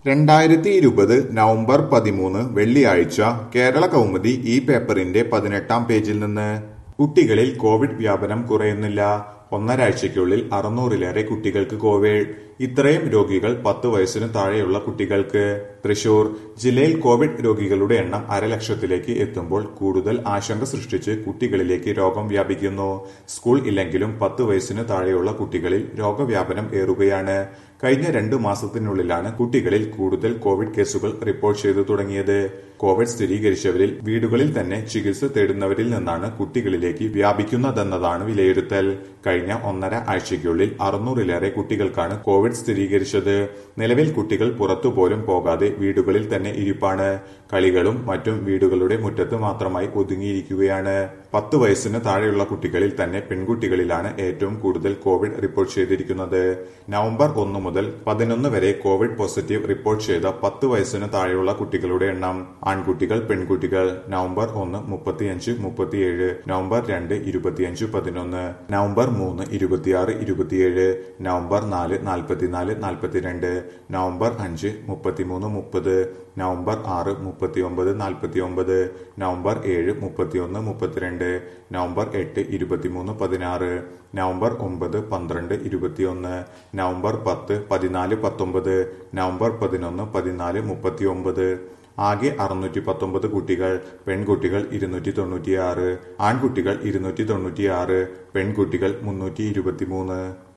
രണ്ടായിരത്തി ഇരുപത് നവംബർ പതിമൂന്ന് വെള്ളിയാഴ്ച കേരള കൗമുദി ഈ പേപ്പറിന്റെ പതിനെട്ടാം പേജിൽ നിന്ന് കുട്ടികളിൽ കോവിഡ് വ്യാപനം കുറയുന്നില്ല ഒന്നരാഴ്ചയ്ക്കുള്ളിൽ അറുന്നൂറിലേറെ കുട്ടികൾക്ക് കോവിഡ് ഇത്രയും രോഗികൾ പത്ത് വയസ്സിനു താഴെയുള്ള കുട്ടികൾക്ക് തൃശൂർ ജില്ലയിൽ കോവിഡ് രോഗികളുടെ എണ്ണം അരലക്ഷത്തിലേക്ക് എത്തുമ്പോൾ കൂടുതൽ ആശങ്ക സൃഷ്ടിച്ച് കുട്ടികളിലേക്ക് രോഗം വ്യാപിക്കുന്നു സ്കൂൾ ഇല്ലെങ്കിലും പത്ത് വയസ്സിനു താഴെയുള്ള കുട്ടികളിൽ രോഗവ്യാപനം ഏറുകയാണ് കഴിഞ്ഞ രണ്ടു മാസത്തിനുള്ളിലാണ് കുട്ടികളിൽ കൂടുതൽ കോവിഡ് കേസുകൾ റിപ്പോർട്ട് ചെയ്തു തുടങ്ങിയത് കോവിഡ് സ്ഥിരീകരിച്ചവരിൽ വീടുകളിൽ തന്നെ ചികിത്സ തേടുന്നവരിൽ നിന്നാണ് കുട്ടികളിലേക്ക് വ്യാപിക്കുന്നതെന്നതാണ് വിലയിരുത്തൽ കഴിഞ്ഞ ഒന്നര ആഴ്ചയ്ക്കുള്ളിൽ അറുന്നൂറിലേറെ കുട്ടികൾക്കാണ് കോവിഡ് സ്ഥിരീകരിച്ചത് നിലവിൽ കുട്ടികൾ പുറത്തുപോലും പോകാതെ വീടുകളിൽ തന്നെ ഇരിപ്പാണ് കളികളും മറ്റും വീടുകളുടെ മുറ്റത്ത് മാത്രമായി ഒതുങ്ങിയിരിക്കുകയാണ് പത്ത് വയസ്സിന് താഴെയുള്ള കുട്ടികളിൽ തന്നെ പെൺകുട്ടികളിലാണ് ഏറ്റവും കൂടുതൽ കോവിഡ് റിപ്പോർട്ട് ചെയ്തിരിക്കുന്നത് നവംബർ ഒന്ന് മുതൽ പതിനൊന്ന് വരെ കോവിഡ് പോസിറ്റീവ് റിപ്പോർട്ട് ചെയ്ത പത്ത് വയസ്സിന് താഴെയുള്ള കുട്ടികളുടെ എണ്ണം ആൺകുട്ടികൾ പെൺകുട്ടികൾ നവംബർ ഒന്ന് മുപ്പത്തിയഞ്ച് മുപ്പത്തിയേഴ് നവംബർ രണ്ട് ഇരുപത്തിയഞ്ച് പതിനൊന്ന് നവംബർ മൂന്ന് ഇരുപത്തിയാറ് ഇരുപത്തിയേഴ് നവംബർ നാല് നാൽപ്പത്തിനാല് നാൽപ്പത്തിരണ്ട് നവംബർ അഞ്ച് മുപ്പത്തിമൂന്ന് മുപ്പത് നവംബർ ആറ് മുപ്പത്തിയൊമ്പത് നാൽപ്പത്തിയൊമ്പത് നവംബർ ഏഴ് മുപ്പത്തിയൊന്ന് മുപ്പത്തിരണ്ട് നവംബർ എട്ട് ഇരുപത്തിമൂന്ന് പതിനാറ് നവംബർ ഒമ്പത് പന്ത്രണ്ട് ഇരുപത്തിയൊന്ന് നവംബർ പത്ത് പതിനാല് പത്തൊമ്പത് നവംബർ പതിനൊന്ന് പതിനാല് മുപ്പത്തിയൊമ്പത് ആകെ അറുന്നൂറ്റി പത്തൊമ്പത് കുട്ടികൾ പെൺകുട്ടികൾ ഇരുന്നൂറ്റി തൊണ്ണൂറ്റിയാറ് ആൺകുട്ടികൾ ഇരുന്നൂറ്റി തൊണ്ണൂറ്റിയാറ് പെൺകുട്ടികൾ മുന്നൂറ്റി ഇരുപത്തിമൂന്ന്